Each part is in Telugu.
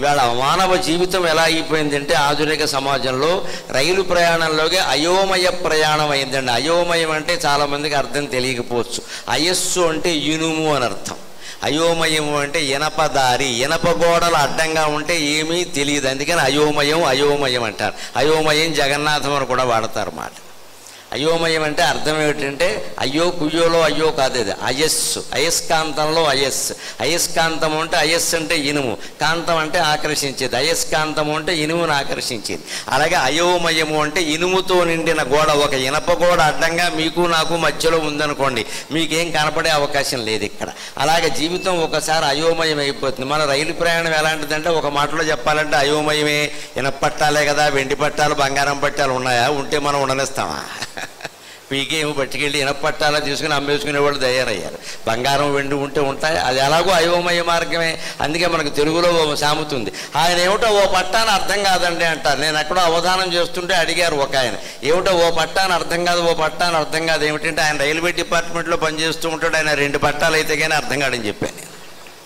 ఇవాళ మానవ జీవితం ఎలా అయిపోయిందంటే ఆధునిక సమాజంలో రైలు ప్రయాణంలోకి అయోమయ ప్రయాణం అయిందండి అయోమయం అంటే చాలా మందికి అర్థం తెలియకపోవచ్చు అయస్సు అంటే ఇనుము అని అర్థం అయోమయము అంటే ఇనపదారి ఇనప గోడలు అడ్డంగా ఉంటే ఏమీ తెలియదు అందుకని అయోమయం అయోమయం అంటారు అయోమయం జగన్నాథం అని కూడా వాడతారు మాట అయోమయం అంటే అర్థం ఏమిటంటే అయ్యో కుయ్యోలో అయ్యో కాదు అది అయస్సు అయస్కాంతంలో అయస్ అయస్కాంతం అంటే అయస్ అంటే ఇనుము కాంతం అంటే ఆకర్షించేది అయస్కాంతము అంటే ఇనుమును ఆకర్షించేది అలాగే అయోమయము అంటే ఇనుముతో నిండిన గోడ ఒక ఇనప గోడ అడ్డంగా మీకు నాకు మధ్యలో ఉందనుకోండి మీకేం కనపడే అవకాశం లేదు ఇక్కడ అలాగే జీవితం ఒకసారి అయోమయం అయిపోతుంది మన రైలు ప్రయాణం ఎలాంటిదంటే ఒక మాటలో చెప్పాలంటే అయోమయమే ఇనప పట్టాలే కదా వెండి పట్టాలు బంగారం పట్టాలు ఉన్నాయా ఉంటే మనం ఉండనిస్తామా పీకేమో పట్టుకెళ్ళి ఇనప పట్టాలా తీసుకుని అమ్మేసుకునే వాళ్ళు తయారయ్యారు బంగారం వెండి ఉంటే ఉంటాయి అది ఎలాగో అయోమయ మార్గమే అందుకే మనకు తెలుగులో ఓ సామెత ఉంది ఆయన ఏమిటో ఓ పట్టాను అర్థం కాదండి అంటారు నేను ఎక్కడో అవధానం చేస్తుంటే అడిగారు ఒక ఆయన ఏమిటో ఓ పట్టాను అర్థం కాదు ఓ పట్టాను అర్థం కాదు ఏమిటంటే ఆయన రైల్వే డిపార్ట్మెంట్లో పనిచేస్తూ ఉంటాడు ఆయన రెండు పట్టాలు అయితే కానీ అర్థం కాడని చెప్పాను నేను.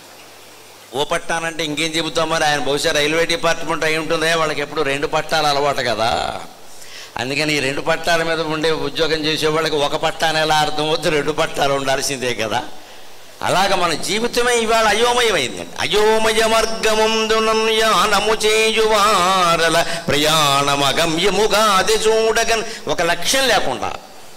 ఓ పట్టానంటే ఇంకేం చెబుతాం మరి ఆయన బహుశా రైల్వే డిపార్ట్మెంట్ అయి ఉంటుందే వాళ్ళకి ఎప్పుడు రెండు పట్టాలు అలవాటు కదా అందుకని ఈ రెండు పట్టాల మీద ఉండే ఉద్యోగం చేసే వాళ్ళకి ఒక పట్టాను ఎలా అర్థం అవుతుంది రెండు పట్టాలు ఉండాల్సిందే కదా అలాగ మన జీవితమే ఇవాళ అయోమయమైందండి అయోమయ మార్గముందునము చేయువారల ప్రయాణమగమ్యముగాది చూడగన్ ఒక లక్ష్యం లేకుండా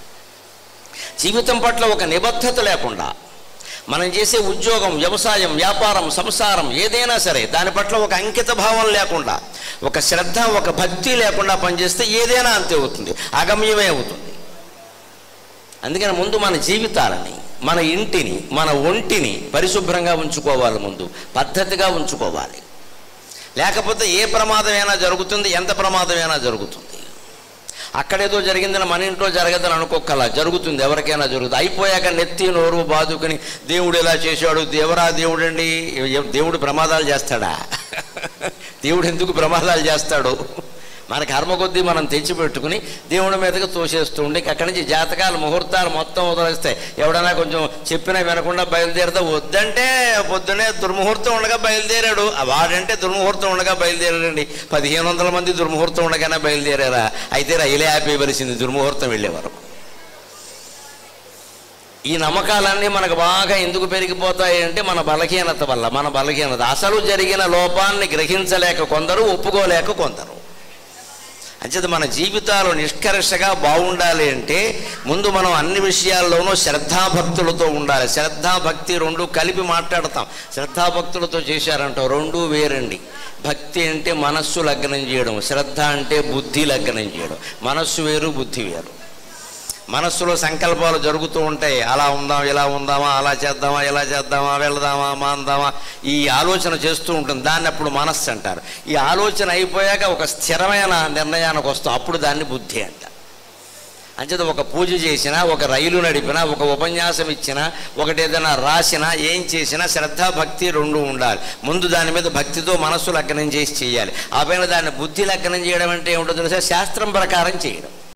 జీవితం పట్ల ఒక నిబద్ధత లేకుండా మనం చేసే ఉద్యోగం వ్యవసాయం వ్యాపారం సంసారం ఏదైనా సరే దాని పట్ల ఒక అంకిత భావం లేకుండా ఒక శ్రద్ధ ఒక భక్తి లేకుండా పనిచేస్తే ఏదైనా అంతే అవుతుంది అగమ్యమే అవుతుంది అందుకని ముందు మన జీవితాలని మన ఇంటిని మన ఒంటిని పరిశుభ్రంగా ఉంచుకోవాలి ముందు పద్ధతిగా ఉంచుకోవాలి లేకపోతే ఏ ప్రమాదమైనా జరుగుతుంది ఎంత ప్రమాదమైనా జరుగుతుంది అక్కడేదో జరిగిందని మన ఇంట్లో జరగదని అనుకోకలా జరుగుతుంది ఎవరికైనా జరుగుతుంది అయిపోయాక నెత్తి నోరు బాదుకుని దేవుడు ఎలా చేశాడు దేవరా దేవుడండి ఎ- దేవుడు ప్రమాదాలు చేస్తాడా దేవుడు ఎందుకు ప్రమాదాలు చేస్తాడు మన కర్మ కొద్దీ మనం తెచ్చిపెట్టుకుని దేవుడి మీదకి తోసేస్తూ ఉండి అక్కడి నుంచి జాతకాలు ముహూర్తాలు మొత్తం వదిలేస్తాయి ఎవడైనా కొంచెం చెప్పినా వినకుండా బయలుదేరితే వద్దంటే పొద్దునే దుర్ముహూర్తం ఉండగా బయలుదేరాడు ఆ వాడంటే దుర్ముహూర్తం ఉండగా బయలుదేరాడండి పదిహేను వందల మంది దుర్ముహూర్తం ఉండగానే బయలుదేరారా అయితే రైలే ఆపేయవలసింది దుర్ముహూర్తం వెళ్ళేవారు ఈ నమ్మకాలన్నీ మనకు బాగా ఎందుకు పెరిగిపోతాయి అంటే మన బలహీనత వల్ల మన బలహీనత అసలు జరిగిన లోపాన్ని గ్రహించలేక కొందరు ఒప్పుకోలేక కొందరు అంచేత మన జీవితాలు నిష్కర్షగా బాగుండాలి అంటే ముందు మనం అన్ని విషయాల్లోనూ శ్రద్ధాభక్తులతో ఉండాలి శ్రద్ధాభక్తి రెండు కలిపి మాట్లాడతాం శ్రద్ధాభక్తులతో చేశారంట రెండు వేరండి భక్తి అంటే మనస్సు లగ్నం చేయడం శ్రద్ధ అంటే బుద్ధి లగ్నం చేయడం మనస్సు వేరు బుద్ధి వేరు మనస్సులో సంకల్పాలు జరుగుతూ ఉంటాయి అలా ఉందాం ఇలా ఉందామా అలా చేద్దామా ఇలా చేద్దామా వెళదామా మాందామా ఈ ఆలోచన చేస్తూ ఉంటుంది దాన్ని అప్పుడు మనస్సు అంటారు ఈ ఆలోచన అయిపోయాక ఒక స్థిరమైన నిర్ణయానికి వస్తాం అప్పుడు దాన్ని బుద్ధి అంట అంచేత ఒక పూజ చేసినా ఒక రైలు నడిపినా ఒక ఉపన్యాసం ఇచ్చినా ఒకటి ఏదైనా రాసినా ఏం చేసినా శ్రద్ధ భక్తి రెండు ఉండాలి ముందు దాని మీద భక్తితో మనస్సు లగ్నం చేసి చేయాలి ఆ పైన దాన్ని బుద్ధి లగ్నం చేయడం అంటే ఏమిటో తెలుసా శాస్త్రం ప్రకారం చేయడం